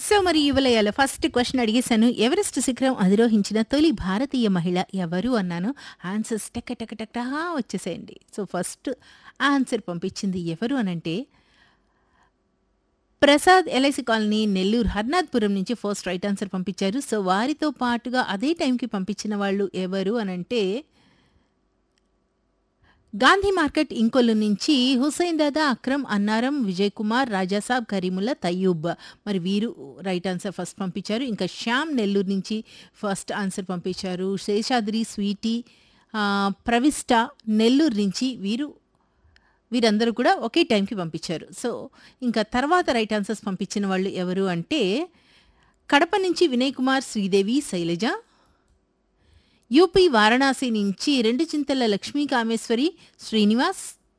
so మరి యువలయాల first question అడిగేశాను ఎవరెస్ట్ శిఖరం అధిరోహించిన తొలి భారతీయ మహిళ ఎవరు అన్నాను ఆన్సర్స్ టక టక టక టకా వచ్చేసేయండి సో ఫస్ట్ ఆన్సర్ పంపించింది ఎవరు అనంటే ప్రసాద్ ఎల్ఐసి కాలనీ నెల్లూరు హర్నాథ్పురం నుంచి ఫస్ట్ రైట్ ఆన్సర్ పంపించారు సో వారితో పాటుగా అదే టైంకి పంపించిన వాళ్ళు ఎవరు అనంటే గాంధీ మార్కెట్ ఇంకొల్లు నుంచి హుసైన్ దాదా అక్రమ్ అన్నారం విజయ్ కుమార్ రాజాసాబ్ కరీముల్లా తయ్యూబ్ మరి వీరు రైట్ ఆన్సర్ ఫస్ట్ పంపించారు ఇంకా శ్యామ్ నెల్లూరు నుంచి ఫస్ట్ ఆన్సర్ పంపించారు శేషాద్రి స్వీటీ ఆ, ప్రవిష్ట నెల్లూరు నుంచి వీరు వీరందరూ కూడా ఒకే టైంకి పంపించారు సో ఇంకా తర్వాత రైట్ ఆన్సర్స్ పంపించిన వాళ్ళు ఎవరు అంటే కడప నుంచి వినయ్ కుమార్ శ్రీదేవి శైలజ యూపీ వారణాసి నుంచి రెండు Chintala Lakshmi Kameswari Srinivas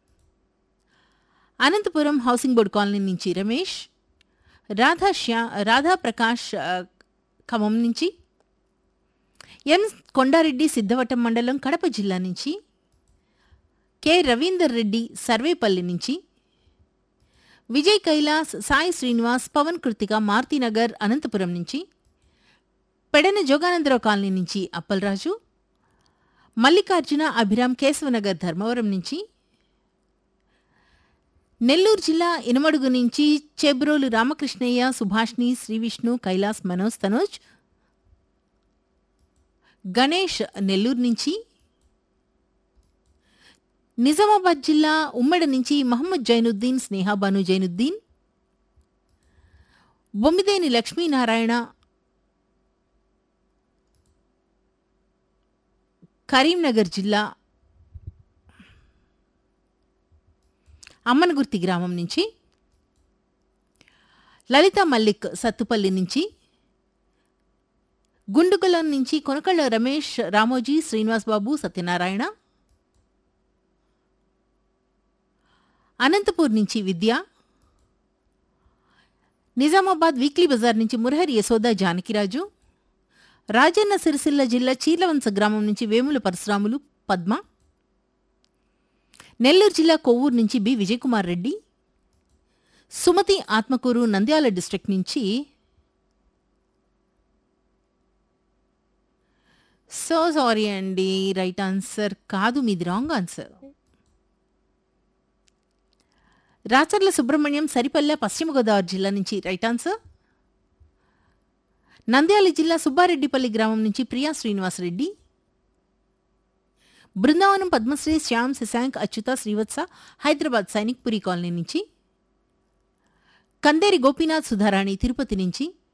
Anantapur housing board colony నుంచి రమేష్ రాధా శ్యా రాధా ప్రకాష్ ఆ, ఖమ్మం నుంచి ఎం కొండారెడ్డి సిద్ధవటం మండలం కడప జిల్లా నుంచి కె రవీందర్ రెడ్డి సర్వేపల్లి నుంచి విజయ్ కైలాస్ సాయి శ్రీనివాస్ పవన్ కృతిక మారుతినగర్ అనంతపురం నుంచి పెడన జోగానందరావు కాలనీ నుంచి అప్పలరాజు మల్లికార్జున అభిరామ్ కేశవనగర్ ధర్మవరం నుంచి నెల్లూరు జిల్లా ఇనమడుగు నుంచి చెబ్రోలు రామకృష్ణయ్య సుభాష్ని శ్రీవిష్ణు కైలాస్ మనోజ్ తనోజ్ గణేష్ నెల్లూరు నుంచి నిజామాబాద్ జిల్లా ఉమ్మడి నుంచి మహమ్మద్ జైనుద్దీన్ స్నేహాబాను జైనుద్దీన్ బొమ్మిదేని లక్ష్మీనారాయణ కరీంనగర్ జిల్లా అమ్మనగుర్తి గ్రామం నుంచి లలిత మల్లిక్ సత్తుపల్లి నుంచి గుండుకులం నుంచి కొనకళ్ళ రమేష్ రామోజీ శ్రీనివాస్ బాబు సత్యనారాయణ అనంతపూర్ నుంచి విద్య నిజామాబాద్ వీక్లీ బజార్ నుంచి మురహరి యశోద జానకిరాజు రాజన్న సిరిసిల్ల జిల్లా చీర్లవంశ గ్రామం నుంచి వేముల పరశురాములు పద్మ నెల్లూరు జిల్లా కొవ్వూరు నుంచి బి విజయకుమార్ రెడ్డి సుమతి ఆత్మకూరు నంద్యాల డిస్ట్రిక్ట్ నుంచి సో సారీ అండి రైట్ ఆన్సర్ కాదు మీది రాంగ్ ఆన్సర్ రాచర్ల సుబ్రహ్మణ్యం సరిపల్లె పశ్చిమ గోదావరి జిల్లా నుంచి రైట్ ఆన్సర్ నంద్యాల జిల్లా సుబ్బారెడ్డిపల్లి గ్రామం నుంచి ప్రియా శ్రీనివాసరెడ్డి బృందావనం పద్మశ్రీ శ్యామ్ శశాంక్ అచ్యుత శ్రీవత్స హైదరాబాద్ సైనిక్ పురి కాలనీ నుంచి కందేరి గోపీనాథ్ సుధారాణి తిరుపతి నుంచి